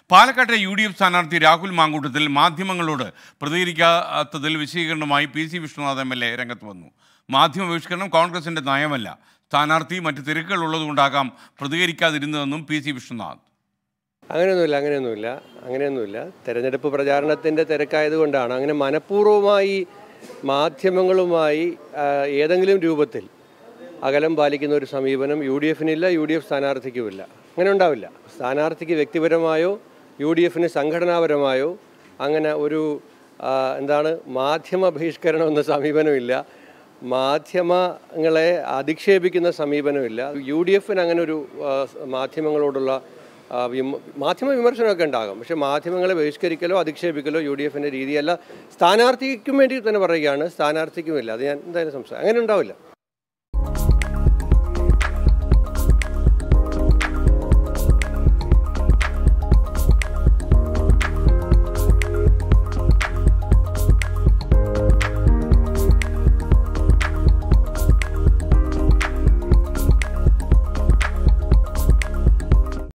പാലക്കാട്ടെ U D F സ്ഥാനാർത്ഥി രാഹുൽ മാങ്കൂട്ടത്തിൽ മാധ്യമങ്ങളോട് പ്രതികരിക്കാത്തതിൽ വിശദീകരണമായി P C Vishnunath M L A രംഗത്ത് വന്നു മാധ്യമ ബഹിഷ്കരണം കോൺഗ്രസിന്റെ നയമല്ല സ്ഥാനാർത്ഥി മറ്റ് തിരക്കുകൾ ഉള്ളതുകൊണ്ടാകാം പ്രതികരിക്കാതിരുന്നതെന്നും പി സി വിഷ്ണുനാഥ് അങ്ങനെയൊന്നുമില്ല അങ്ങനെയൊന്നുമില്ല അങ്ങനെയൊന്നുമില്ല തെരഞ്ഞെടുപ്പ് പ്രചാരണത്തിൻ്റെ തിരക്കായതുകൊണ്ടാണ് അങ്ങനെ മനഃപൂർവ്വമായി മാധ്യമങ്ങളുമായി ആ, ഏതെങ്കിലും രൂപത്തിൽ അകലം പാലിക്കുന്ന ഒരു സമീപനം യു ഡി എഫിനില്ല യു ഡി എഫ് സ്ഥാനാർത്ഥിക്കുമില്ല അങ്ങനെ ഉണ്ടാവില്ല സ്ഥാനാർത്ഥിക്ക് വ്യക്തിപരമായോ യു ഡി എഫിന് സംഘടനാപരമായോ അങ്ങനെ ഒരു ആ, എന്താണ് മാധ്യമ ബഹിഷ്കരണം എന്ന സമീപനമില്ല മാധ്യമങ്ങളെ അധിക്ഷേപിക്കുന്ന സമീപനമില്ല യു ഡി എഫിന് അങ്ങനെ ഒരു ആ, മാധ്യമങ്ങളോടുള്ള ആ, വിമ- മാധ്യമ വിമർശനമൊക്കെ ഉണ്ടാകും പക്ഷേ മാധ്യമങ്ങളെ ബഹിഷ്കരിക്കലോ അധിക്ഷേപിക്കലോ യു ഡി എഫിൻ്റെ രീതിയല്ല സ്ഥാനാർത്ഥിക്കും വേണ്ടി തന്നെ പറയുകയാണ് സ്ഥാനാർത്ഥിക്കുമില്ല അത് ഞാൻ എന്തായാലും സംസാരം അങ്ങനെ ഉണ്ടാവില്ല